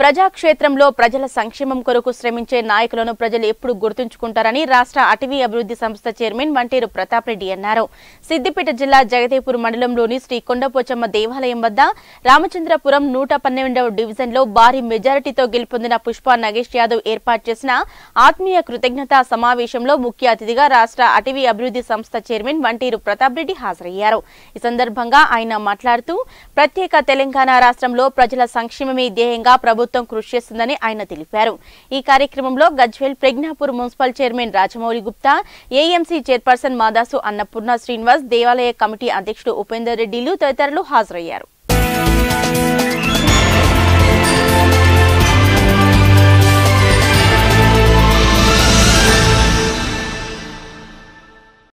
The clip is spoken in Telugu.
ప్రజాక్షేత్రంలో ప్రజల సంక్షేమం కొరకు శ్రమించే నాయకులను ప్రజలు ఎప్పుడు గుర్తుంచుకుంటారని రాష్ట్ర అటవీ అభివృద్ధి సంస్థ చైర్మన్ వంటేరు ప్రతాప్ రెడ్డి అన్నారు సిద్దిపేట జిల్లా జగదేపూర్ మండలంలోని శ్రీ కొండపోచమ్మ దేవాలయం వద్ద రామచంద్రపురం నూట పన్నెండవ డివిజన్లో భారీ మెజారిటీతో గెలుపొందిన పుష్ప నగేష్ యాదవ్ ఏర్పాటు చేసిన ఆత్మీయ కృతజ్ఞతా సమావేశంలో ముఖ్య అతిథిగా రాష్ట్ర అటవీ అభివృద్ధి సంస్థ చైర్మన్ వంటేరు ప్రతాప్ రెడ్డి హాజరయ్యారు ఈ సందర్భంగా ఆయన మాట్లాడుతూ ప్రత్యేక తెలంగాణ రాష్ట్రంలో ప్రజల సంక్షేమమే ధ్యేయంగా ప్రభుత్వం కృషి చేస్తుందని ఆయన తెలిపారు ఈ కార్యక్రమంలో Gajwel Prajnapur municipal chairman Rajamouli Gupta AMC chairperson Madasu Annapurna Srinivas దేవాలయ కమిటీ అధ్యక్షుడు ఉపేందర్ రెడ్డిలు తదితరులు హాజరయ్యారు